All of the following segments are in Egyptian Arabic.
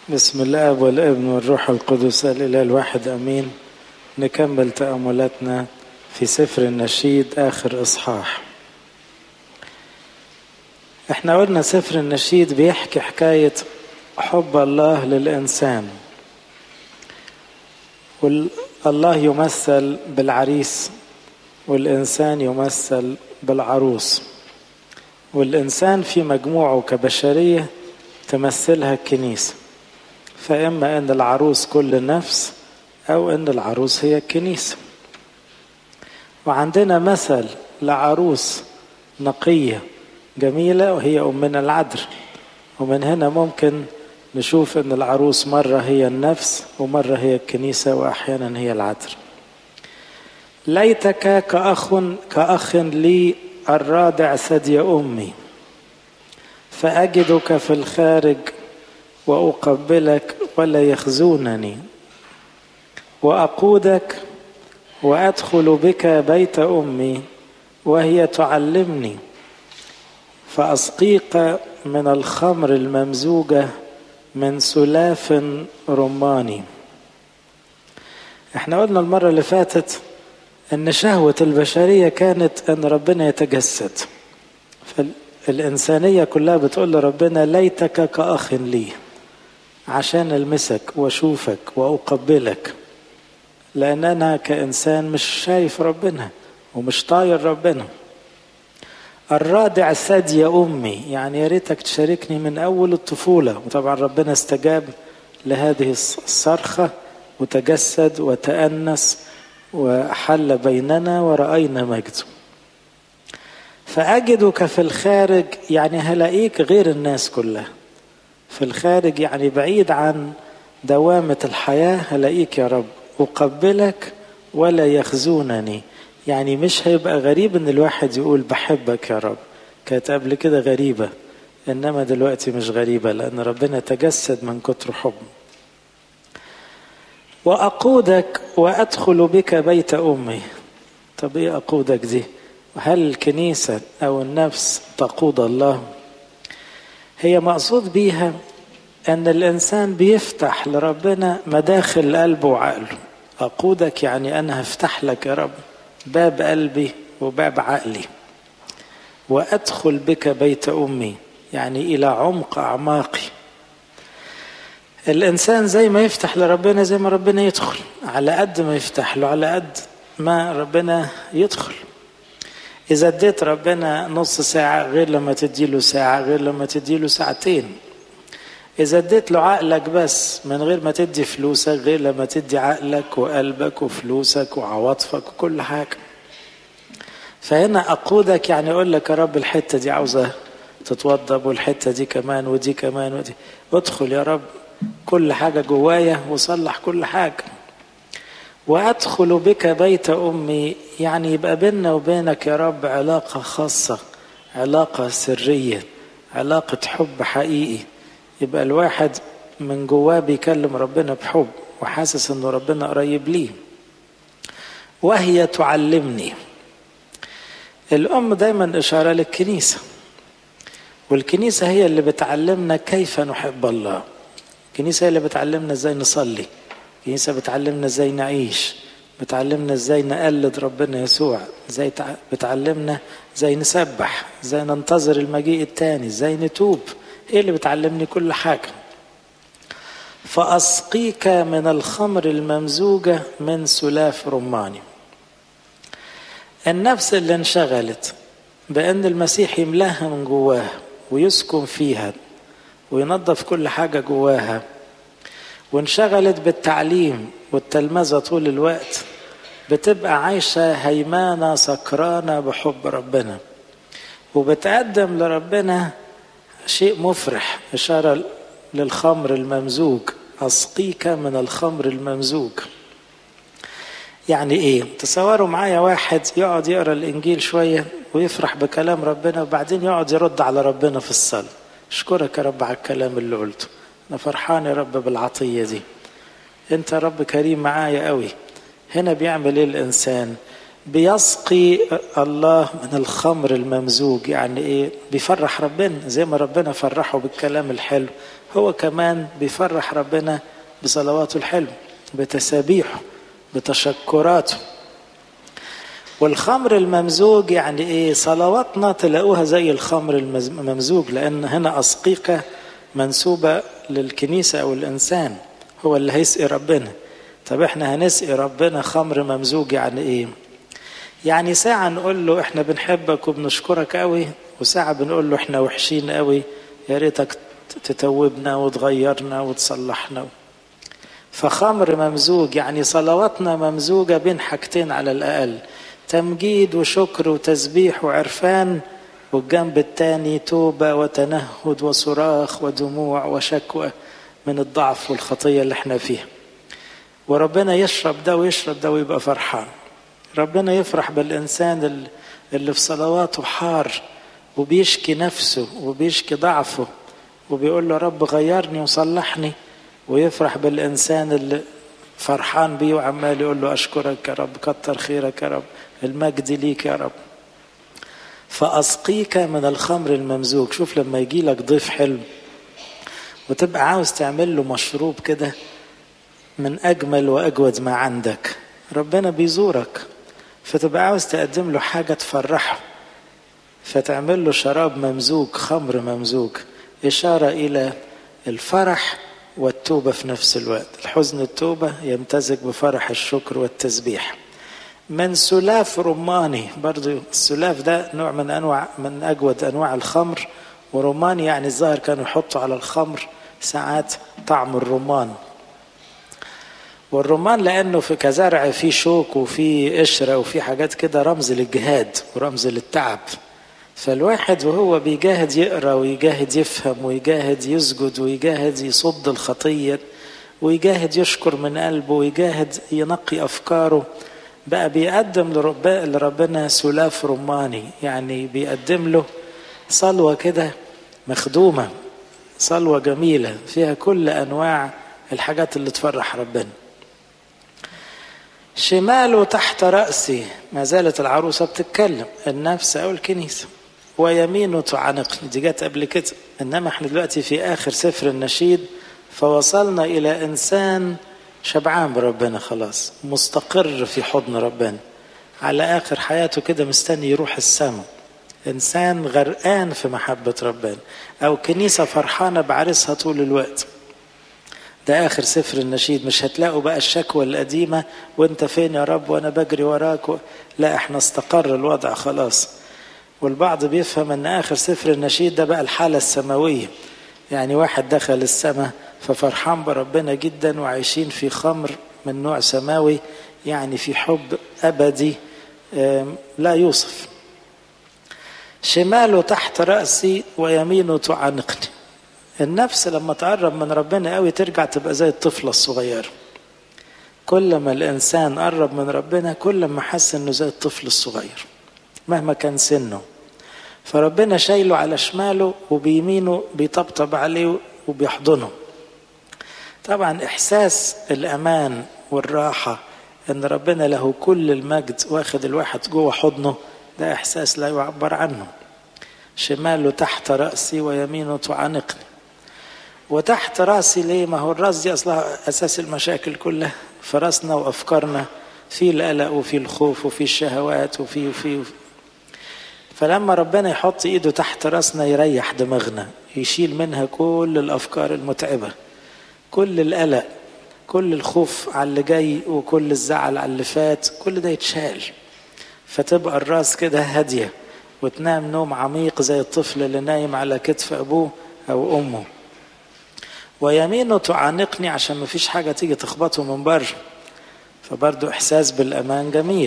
بسم الاب والابن والروح القدس الاله الواحد امين نكمل تاملاتنا في سفر النشيد اخر اصحاح احنا قلنا سفر النشيد بيحكي حكايه حب الله للانسان والله يمثل بالعريس والانسان يمثل بالعروس والانسان في مجموعه كبشريه تمثلها الكنيسه فإما أن العروس كل نفس أو أن العروس هي الكنيسة وعندنا مثل لعروس نقية جميلة وهي أمنا العذراء ومن هنا ممكن نشوف أن العروس مرة هي النفس ومرة هي الكنيسة وأحيانا هي العذراء ليتك كأخ كأخ لي الرادع ثدي أمي فأجدك في الخارج واقبلك ولا يخزونني واقودك وادخل بك بيت امي وهي تعلمني فاسقيك من الخمر الممزوجه من سلاف رماني احنا قلنا المره اللي فاتت ان شهوه البشريه كانت ان ربنا يتجسد فالانسانيه كلها بتقول لربنا ليتك كاخ لي عشان المسك واشوفك واقبلك لان انا كانسان مش شايف ربنا ومش طاير ربنا الرادع ثدي امي يعني يا ريتك تشاركني من اول الطفوله وطبعا ربنا استجاب لهذه الصرخه وتجسد وتانس وحل بيننا وراينا مجده فاجدك في الخارج يعني هلاقيك غير الناس كلها في الخارج يعني بعيد عن دوامة الحياة هلاقيك يا رب أقبلك ولا يخزونني يعني مش هيبقى غريب ان الواحد يقول بحبك يا رب كانت قبل كده غريبة انما دلوقتي مش غريبة لان ربنا تجسد من كتر حب وأقودك وأدخل بك بيت أمي طب إيه أقودك دي هل الكنيسة أو النفس تقود الله هي مقصود بيها ان الانسان بيفتح لربنا مداخل قلبه وعقله اقودك يعني انا هفتح لك يا رب باب قلبي وباب عقلي وادخل بك بيت امي يعني الى عمق اعماقي الانسان زي ما يفتح لربنا زي ما ربنا يدخل على قد ما يفتح له على قد ما ربنا يدخل إذا اديت ربنا نص ساعة غير لما تديله ساعة غير لما تديله ساعتين إذا اديت له عقلك بس من غير ما تدي فلوسك غير لما تدي عقلك وقلبك وفلوسك وعواطفك وكل حاجة فهنا أقودك يعني أقول لك يا رب الحتة دي عاوزة تتوضب والحتة دي كمان ودي كمان ودي ادخل يا رب كل حاجة جوايا وصلح كل حاجة وادخل بك بيت امي يعني يبقى بيننا وبينك يا رب علاقه خاصه علاقه سريه علاقه حب حقيقي يبقى الواحد من جواه بيكلم ربنا بحب وحاسس انه ربنا قريب ليه وهي تعلمني الام دايما اشاره للكنيسه والكنيسه هي اللي بتعلمنا كيف نحب الله الكنيسه هي اللي بتعلمنا ازاي نصلي الكنيسة بتعلمنا ازاي نعيش بتعلمنا ازاي نقلد ربنا يسوع ازاي بتعلمنا ازاي نسبح ازاي ننتظر المجيء التاني ازاي نتوب هي اللي بتعلمني كل حاجة فأسقيك من الخمر الممزوجة من سلاف رماني النفس اللي انشغلت بأن المسيح يملاها من جواها ويسكن فيها وينظف كل حاجة جواها وانشغلت بالتعليم والتلمذة طول الوقت بتبقى عايشة هيمانة سكرانة بحب ربنا وبتقدم لربنا شيء مفرح إشارة للخمر الممزوج أسقيك من الخمر الممزوج يعني ايه تصوروا معايا واحد يقعد يقرا الانجيل شويه ويفرح بكلام ربنا وبعدين يقعد يرد على ربنا في الصلاه اشكرك يا رب على الكلام اللي قلته انا فرحان يا رب بالعطيه دي انت يا رب كريم معايا قوي هنا بيعمل ايه الانسان بيسقي الله من الخمر الممزوج يعني ايه بيفرح ربنا زي ما ربنا فرحه بالكلام الحلو هو كمان بيفرح ربنا بصلواته الحلو بتسابيحه بتشكراته والخمر الممزوج يعني ايه صلواتنا تلاقوها زي الخمر الممزوج لان هنا اسقيقه منسوبه للكنيسه او الانسان هو اللي هيسقي ربنا طب احنا هنسقي ربنا خمر ممزوج يعني ايه يعني ساعة نقول له احنا بنحبك وبنشكرك قوي وساعة بنقول له احنا وحشين قوي يا ريتك تتوبنا وتغيرنا وتصلحنا فخمر ممزوج يعني صلواتنا ممزوجة بين حاجتين على الأقل تمجيد وشكر وتسبيح وعرفان والجنب التاني توبة وتنهد وصراخ ودموع وشكوى من الضعف والخطية اللي احنا فيها وربنا يشرب ده ويشرب ده ويبقى فرحان ربنا يفرح بالإنسان اللي في صلواته حار وبيشكي نفسه وبيشكي ضعفه وبيقول له رب غيرني وصلحني ويفرح بالإنسان اللي فرحان بيه وعمال يقول له أشكرك يا رب كتر خيرك يا رب المجد ليك يا رب فأسقيك من الخمر الممزوج شوف لما يجي لك ضيف حلو وتبقى عاوز تعمل له مشروب كده من أجمل وأجود ما عندك ربنا بيزورك فتبقى عاوز تقدم له حاجة تفرحه فتعمل له شراب ممزوج خمر ممزوج إشارة إلى الفرح والتوبة في نفس الوقت الحزن التوبة يمتزج بفرح الشكر والتسبيح من سلاف رماني برضو السلاف ده نوع من أنواع من أجود أنواع الخمر ورماني يعني الظاهر كانوا يحطوا على الخمر ساعات طعم الرمان والرمان لانه في كزرع فيه شوك وفيه قشره وفيه حاجات كده رمز للجهاد ورمز للتعب فالواحد وهو بيجاهد يقرا ويجاهد يفهم ويجاهد يسجد ويجاهد يصد الخطيه ويجاهد يشكر من قلبه ويجاهد ينقي افكاره بقى بيقدم لربنا سلاف رماني يعني بيقدم له صلوه كده مخدومه صلوه جميله فيها كل انواع الحاجات اللي تفرح ربنا شماله تحت رأسي ما زالت العروسة بتتكلم النفس أو الكنيسة ويمينه تعانقني دي جت قبل كده إنما احنا دلوقتي في آخر سفر النشيد فوصلنا إلى إنسان شبعان بربنا خلاص مستقر في حضن ربنا على آخر حياته كده مستني يروح السماء إنسان غرقان في محبة ربنا أو كنيسة فرحانة بعرسها طول الوقت ده اخر سفر النشيد مش هتلاقوا بقى الشكوى القديمه وانت فين يا رب وانا بجري وراك و... لا احنا استقر الوضع خلاص والبعض بيفهم ان اخر سفر النشيد ده بقى الحاله السماويه يعني واحد دخل السماء ففرحان بربنا جدا وعايشين في خمر من نوع سماوي يعني في حب ابدي لا يوصف شماله تحت راسي ويمينه تعانقني النفس لما تقرب من ربنا قوي ترجع تبقى زي الطفلة الصغيرة كل ما الإنسان قرب من ربنا كل ما حس إنه زي الطفل الصغير مهما كان سنه فربنا شايله على شماله وبيمينه بيطبطب عليه وبيحضنه طبعا إحساس الأمان والراحة إن ربنا له كل المجد واخد الواحد جوه حضنه ده إحساس لا يعبر عنه شماله تحت رأسي ويمينه تعانقني وتحت راسي ليه ما هو الراس دي اصلها اساس المشاكل كلها في راسنا وافكارنا في القلق وفي الخوف وفي الشهوات وفي وفي, وفي فلما ربنا يحط ايده تحت راسنا يريح دماغنا يشيل منها كل الافكار المتعبه كل القلق كل الخوف على اللي جاي وكل الزعل على اللي فات كل ده يتشال فتبقى الراس كده هاديه وتنام نوم عميق زي الطفل اللي نايم على كتف ابوه او امه ويمينه تعانقني عشان ما فيش حاجة تيجي تخبطه من بره فبرضه إحساس بالأمان جميل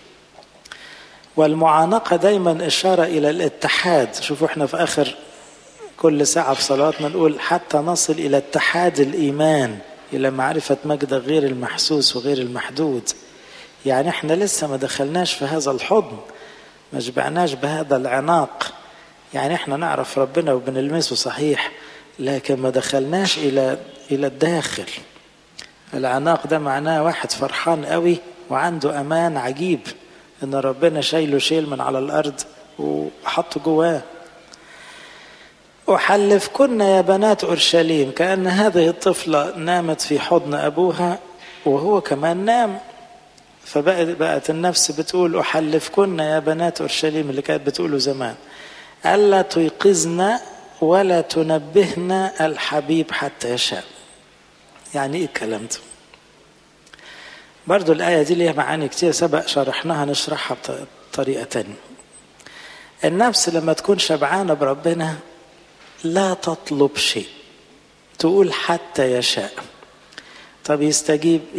والمعانقة دايما إشارة إلى الاتحاد شوفوا احنا في آخر كل ساعة في صلواتنا نقول حتى نصل إلى اتحاد الإيمان إلى معرفة مجد غير المحسوس وغير المحدود يعني احنا لسه ما دخلناش في هذا الحضن ما شبعناش بهذا العناق يعني احنا نعرف ربنا وبنلمسه صحيح لكن ما دخلناش الى الى الداخل العناق ده معناه واحد فرحان قوي وعنده امان عجيب ان ربنا شايله شيل من على الارض وحطه جواه أحلفكن يا بنات أورشليم كأن هذه الطفلة نامت في حضن أبوها وهو كمان نام فبقت بقت النفس بتقول أحلفكن يا بنات أورشليم اللي كانت بتقوله زمان ألا تيقظن ولا تنبهن الحبيب حتى يشاء يعني إيه الكلام ده برضو الآية دي ليها معاني كتير سبق شرحناها نشرحها بطريقة تانية النفس لما تكون شبعانة بربنا لا تطلب شيء تقول حتى يشاء طب يستجيب